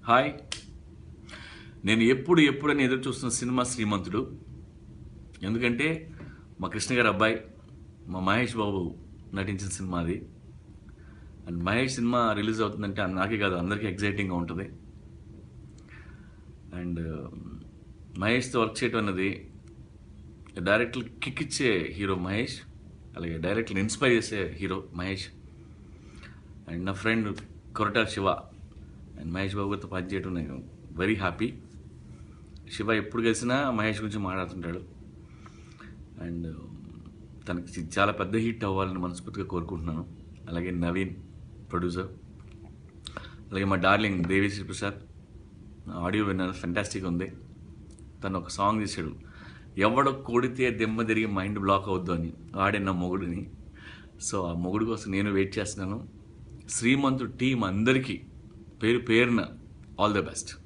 hi నేను ఎప్పుడు ఎప్పుడని ఎదురు చూస్తున్న సినిమా శ్రీమంతుడు ఎందుకంటే మా కృష్ణ గారి అబ్బాయి మా మహేష్ బాబు నటించిన సినిమా అది అండ్ మహేష్ సినిమా రిలీజ్ అవుతుందంటే నాకే కాదు అందరికీ ఎగ్జైటింగ్గా ఉంటుంది అండ్ మహేష్తో వర్క్ చేయటం అన్నది డైరెక్టర్ కిక్ ఇచ్చే హీరో మహేష్ అలాగే డైరెక్టర్ ఇన్స్పైర్ చేసే హీరో మహేష్ అండ్ నా ఫ్రెండ్ కొరటాల శివ అండ్ మహేష్ బాబుతో పనిచేయడం నేను వెరీ హ్యాపీ శివ ఎప్పుడు కలిసినా మహేష్ గురించి మాట్లాడుతుంటాడు అండ్ తనకి చాలా పెద్ద హిట్ అవ్వాలని మనస్ఫూర్తిగా కోరుకుంటున్నాను అలాగే నవీన్ ప్రొడ్యూసర్ అలాగే మా డార్లింగ్ దేవిశ్రీ ప్రసాద్ ఆడియో విన్నాను ఫెంటాస్టిక్ ఉంది తను ఒక సాంగ్ చేశాడు ఎవడ కొడితే దెమ్మ తిరిగి మైండ్ బ్లాక్ అవుద్దు అని ఆడే నా మొగుడిని సో ఆ మొగుడు కోసం నేను వెయిట్ చేస్తున్నాను శ్రీమంతు టీం అందరికీ పేరు పేరున ఆల్ ద బెస్ట్